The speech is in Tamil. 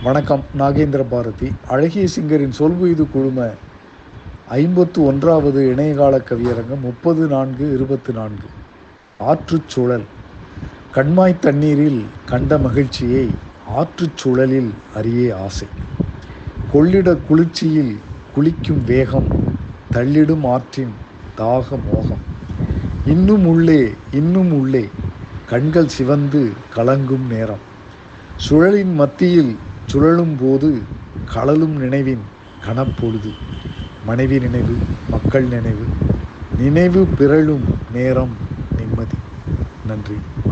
வணக்கம் நாகேந்திர பாரதி அழகிய சிங்கரின் சொல்குய்து குழும ஐம்பத்து ஒன்றாவது இணையகால கவியரங்கம் முப்பது நான்கு இருபத்தி நான்கு ஆற்றுச் சுழல் கண்மாய் தண்ணீரில் கண்ட மகிழ்ச்சியை ஆற்றுச் சுழலில் அறியே ஆசை கொள்ளிட குளிர்ச்சியில் குளிக்கும் வேகம் தள்ளிடும் ஆற்றின் தாக மோகம் இன்னும் உள்ளே இன்னும் உள்ளே கண்கள் சிவந்து கலங்கும் நேரம் சுழலின் மத்தியில் சுழலும் போது கழலும் நினைவின் கனப்பொழுது மனைவி நினைவு மக்கள் நினைவு நினைவு பிறழும் நேரம் நிம்மதி நன்றி